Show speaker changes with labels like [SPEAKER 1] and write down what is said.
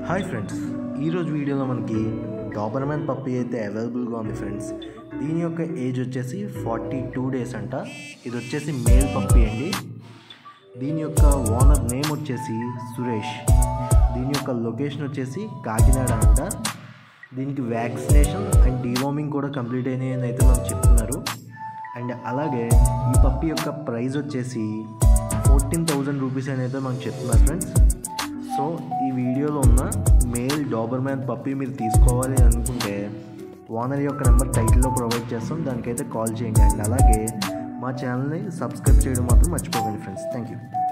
[SPEAKER 1] hi friends ఈరోజు వీడియోలో మనకి డాబర్మ్యాన్ పప్పి అయితే అవైలబుల్గా ఉంది ఫ్రెండ్స్ దీని యొక్క ఏజ్ వచ్చేసి ఫార్టీ టూ డేస్ అంట ఇది వచ్చేసి మేల్ పప్పి అండి దీని యొక్క ఓనర్ నేమ్ వచ్చేసి సురేష్ దీని యొక్క లొకేషన్ వచ్చేసి కాకినాడ అంట దీనికి వ్యాక్సినేషన్ అండ్ డీవార్మింగ్ కూడా కంప్లీట్ అయినాయి అని అయితే మనకు చెప్తున్నారు అండ్ అలాగే ఈ పప్పి యొక్క ప్రైస్ వచ్చేసి ఫోర్టీన్ థౌజండ్ రూపీస్ అని అయితే మనకు చెప్తున్నారు ఫ్రెండ్స్ సో ఈ వీడియోలో ఉన్న మేల్ డాబర్మ్యాన్ పప్పి మీరు తీసుకోవాలి అనుకుంటే ఓనర్ యొక్క నెంబర్ టైటిల్లో ప్రొవైడ్ చేస్తాం దానికైతే కాల్ చేయండి అండ్ అలాగే మా ఛానల్ని సబ్స్క్రైబ్ చేయడం మాత్రం మర్చిపోకండి ఫ్రెండ్స్ థ్యాంక్ యూ